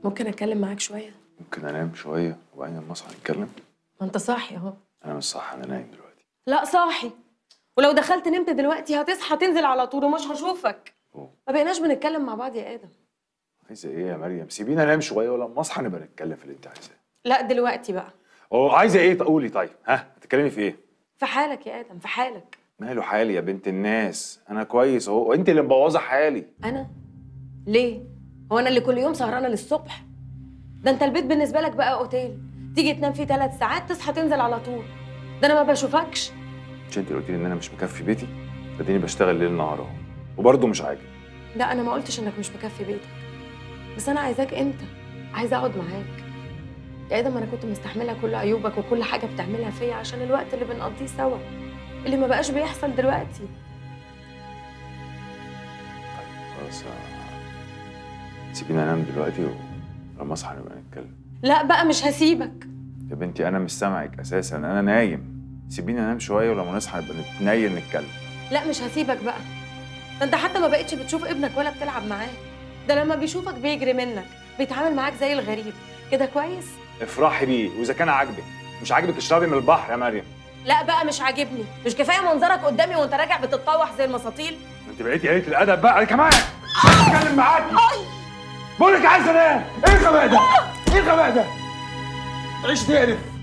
ممكن اتكلم معاك شويه ممكن انام شويه وبعدين لما اصحى نتكلم ما انت صاحي اهو انا مش صح انا نايم دلوقتي لا صاحي ولو دخلت نمت دلوقتي هتصحى تنزل على طول ومش هشوفك أوه. ما بقيناش بنتكلم مع بعض يا ادم عايزه ايه يا مريم سيبيني انام شويه ولما اصحى نبقى نتكلم في اللي انت عايزاه لا دلوقتي بقى اه عايزه ايه قولي طيب ها هتتكلمي في ايه في حالك يا ادم في حالك ماله حالي يا بنت الناس انا كويس اهو انت اللي مبوظه حالي انا ليه هو انا اللي كل يوم سهرانه للصبح ده انت البيت بالنسبه لك بقى اوتيل تيجي تنام فيه ثلاث ساعات تصحى تنزل على طول ده انا ما بشوفكش مش انت اللي قلت لي ان انا مش مكفي بيتي اديني بشتغل ليل نهار اهو وبرضه مش عاجب لا انا ما قلتش انك مش مكفي بيتك بس انا عايزاك انت عايزه اقعد معاك يا ادم انا كنت مستحمله كل عيوبك وكل حاجه بتعملها فيا عشان الوقت اللي بنقضيه سوا اللي ما بقاش بيحصل دلوقتي خلاص آه، سيبيني انام دلوقتي ولما اصحى نبقى نتكلم لا بقى مش هسيبك يا بنتي انا مش سامعك اساسا انا نايم سيبيني انام شويه ولما نصحى نبقى نتنيل نتكلم لا مش هسيبك بقى ده انت حتى ما بقتش بتشوف ابنك ولا بتلعب معاه ده لما بيشوفك بيجري منك بيتعامل معاك زي الغريب كده كويس افرحي بيه واذا كان عاجبك مش عاجبك اشربي من البحر يا مريم لا بقى مش عاجبني مش كفايه منظرك قدامي وانت راجع بتتطوح زي المساطيل انت بقيتي قليله الادب بقى كمان اتكلم معاكي بقول لك عايز انام ايه الغباء ده ايه الغباء ده عيش تقرف